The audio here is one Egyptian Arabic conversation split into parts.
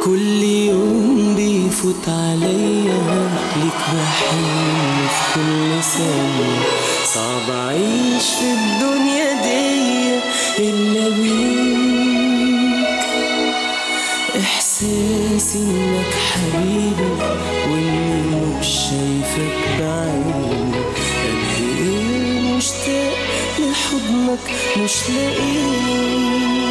كل يوم بيفوت عليا ليك بحن في كل ثانية صعب أعيش في الدنيا دي إلا بيك إحساسي إنك حبيبي وإني مش شايفك بعيني قد إيه مشتاق لحضنك مش لاقيك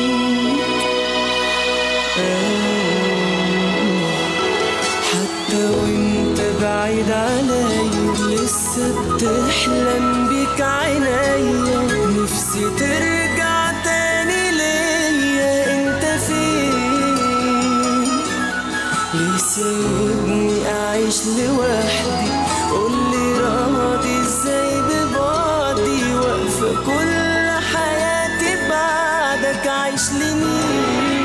حتى وانت بعيد عليا لسه بتحلم بيك عينيا نفسي ترجع تاني ليا انت فين ليه سايبني اعيش لوحدي قولي راضي ازاي ببعدي واقفة كل حياتي بعدك عايش لمين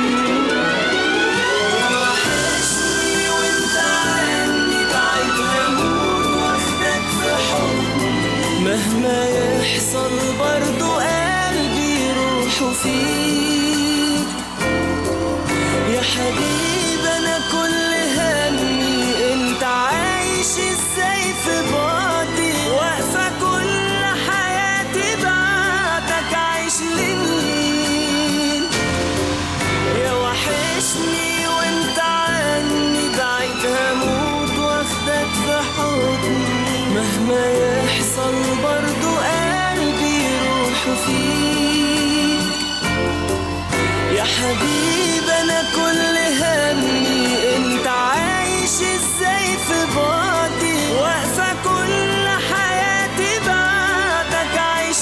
وحشني وانت عني بعيد هموت واخدك في حضني مهما يحصل برضو قلبي روحه فيك يا حبيبي انا كل همي انت عايش ازاي في بعدي واقفة كل حياتي بعدك عايش لمين يا وحشني وانت عني بعيد هموت واخدك في حضني مهما يحصل برضو قلبي روحه فيك يا حبيبي انا كل همي انت عايش ازاي في بعدي واقفة كل حياتي بعدك عايش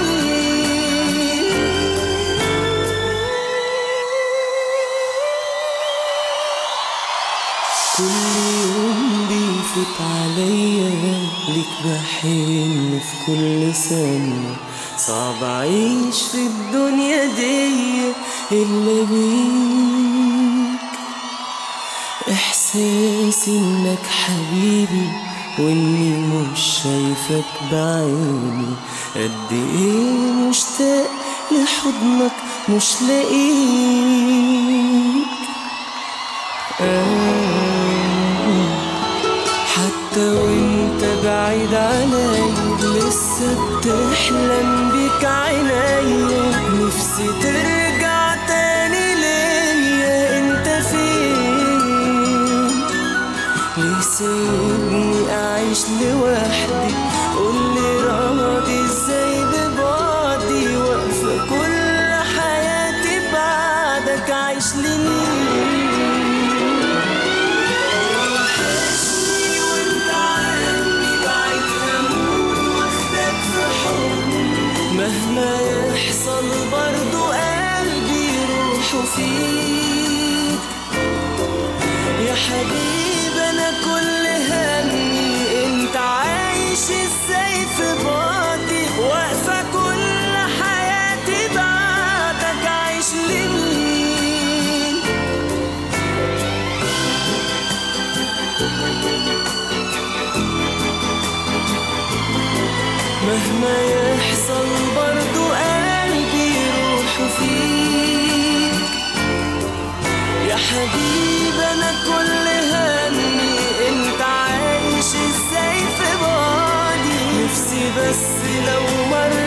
لمين كل يوم بيفوت عليا ليك بحن في كل ثانية صعب أعيش في الدنيا دي إلا بيك إحساسي إنك حبيبي وإني مش شايفك بعيني قد إيه مشتاق لحضنك مش لاقيك حتى وانت بعيد عليا لسه بتحلم بيك عينيا نفسي ترجع تاني ليا انت فين ليه سايبني اعيش لوحدي قولي راضي ازاي ببعدي واقفة كل حياتي بعدك عايش لمين وحشني وانت عني بعيد هموت واخدك في حضني مهما يحصل برضو قلبي روحه فيك يا حبيبي انا كل همي انت عايش ازاي في بعدي واقفة كل حياتي بعدك عايش لمين مهما يحصل برضو قلبي روحه فيك يا حبيبي انا كل همي انت عايش ازاي في بعدي نفسي بس لو مرة